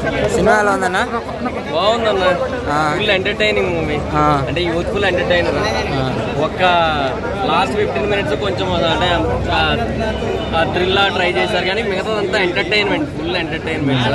Cinema ఎలా ఉందన్న బాగుందన్న ఆ. ఫుల్ ఎంటర్టైనింగ్ మూవీ ఆ. అంటే యూత్ఫుల్ ఎంటర్టైనర్ ఆ. ఒక్క లాస్ట్ ఫిఫ్టీన్ మినిట్స్ కొంచెం అంటే థ్రిల్ ట్రై చేశారు కానీ మిగతాదంతా ఎంటర్టైన్మెంట్ ఫుల్ ఎంటర్టైన్మెంట్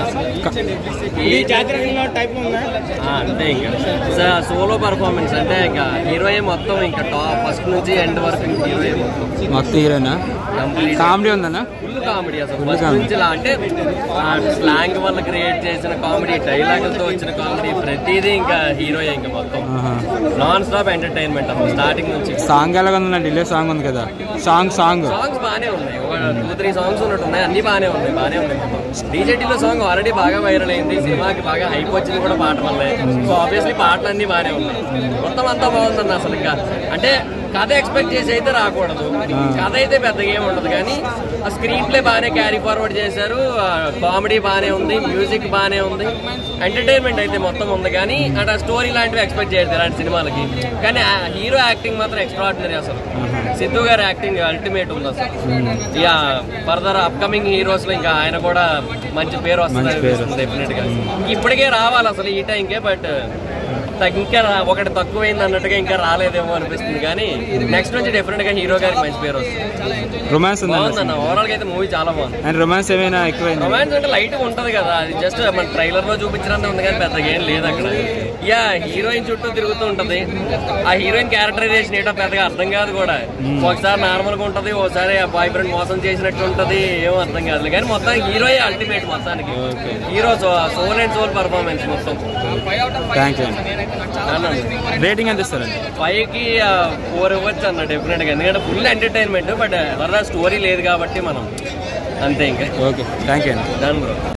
అంటే ఇంకా సోలో పర్ఫార్మెన్స్ అంటే ఇంకా హీరోయే మొత్తం ఇంకా టాప్ ఫస్ట్ నుంచి ఎండ్ వరకు హీరోయే మొత్తం మొత్తం హీరోనా కంప్లీట్ కామెడీ ఉందన్న ఫుల్ కామెడీ అసలు Full ఫస్ట్ comedy. నుంచి ఇలా అంటే స్లాంగ్ వల్ల క్రియేట్ చేసిన కామెడీ డైలాగులతో వచ్చిన కామెడీ ప్రతిదీ ఇంకా హీరోయే ఇంకా మొత్తం ఆహా. నాన్ స్టాప్ ఎంటర్టైన్మెంట్ అసలు స్టార్టింగ్ నుంచి సాంగ్ ఎలా ఉందన్న డిలే సాంగ్ ఉంది కదా సాంగ్ సాంగ్ సాంగ్స్ బాగానే ఉన్నాయి ఒక టూ త్రీ సాంగ్స్ ఉన్నట్టు ఉన్నాయి అన్ని బాగానే ఉన్నాయి బాగానే ఉన్నాయి డీజేటీలో సాంగ్ ఆల్రెడీ బాగా వైరల్ అయింది సినిమాకి బాగా హైప్ వచ్చింది కూడా పాట వల్లే సో ఆబ్వియస్లీ పాటలు అన్ని బాగానే ఉన్నాయి మొత్తం అంతా బాగుందన్న అసలు ఇంకా అంటే కథ ఎక్స్పెక్ట్ చేసి అయితే రాకూడదు కథ అయితే పెద్దగా ఏమి ఉండదు కానీ ఆ స్క్రీన్ ప్లే బాగానే క్యారీ ఫార్వర్డ్ చేశారు కామెడీ బాగానే ఉంది మ్యూజిక్ బాగానే ఉంది ఎంటర్టైన్మెంట్ అయితే మొత్తం ఉంది కానీ అంటే స్టోరీ లాంటివి ఎక్స్పెక్ట్ చేయలేదు ఇలాంటి సినిమాలకి కానీ హీరో యాక్టింగ్ మాత్రం ఎక్స్ట్రాడినరీ అసలు సిద్ధు గారి యాక్టింగ్ అల్టిమేట్ ఉంది అసలు ఇక ఫర్దర్ అప్కమింగ్ హీరోస్ లో ఇంకా ఆయన కూడా మంచి పేరు మంచి పేరు. వస్తుంది డెఫినెట్ గా ఇప్పటికే రావాలి అసలు ఈ టైంకే బట్ ఇంకా రా- ఒకటి తక్కువైంది అన్నట్టుగా ఇంకా రాలేదేమో అనిపిస్తుంది కానీ నెక్స్ట్ నుంచి డెఫినెట్ గా హీరో గారికి మంచి పేరు వస్తుంది రొమాన్స్ ఉందన్న బాగుందన్న ఓవరాల్ గా అయితే మూవీ చాలా బాగుంది అండ్ రొమాన్స్ ఏమైనా ఎక్కువైంది రొమాన్స్ అంటే లైట్ గా ఉంటది కదా అది జస్ట్ మన ట్రైలర్ లో చూపించినంత ఉంది కానీ పెద్దగా ఏం లేదు అక్కడ యా హీరోయిన్ చుట్టూ తిరుగుతూ ఉంటది ఆ హీరోయిన్ క్యారెక్టరైజేషన్ ఏంటో పెద్దగా అర్థం కాదు కూడా ఒకసారి నార్మల్ గా ఉంటది ఒకసారి ఆ బాయ్ ఫ్రెండ్ మోసం చేసినట్టు ఉంటది ఏమో అర్థం కాదు కానీ మొత్తం హీరోయే అల్టిమేట్ మొత్తానికి hero soul and soul performance మొత్తం థ్యాంక్ యూ రేటింగ్ ఎంత ఇస్తారండి ఫైవ్ కి ఫోర్ ఇవ్వచ్చు అన్న డెఫినెట్ గా ఎందుకంటే ఫుల్ ఎంటర్టైన్మెంట్ బట్ ఎవరైనా స్టోరీ లేదు కాబట్టి మనం అంతే ఇంకా ఓకే థ్యాంక్ యూ అండి డన్ బ్రో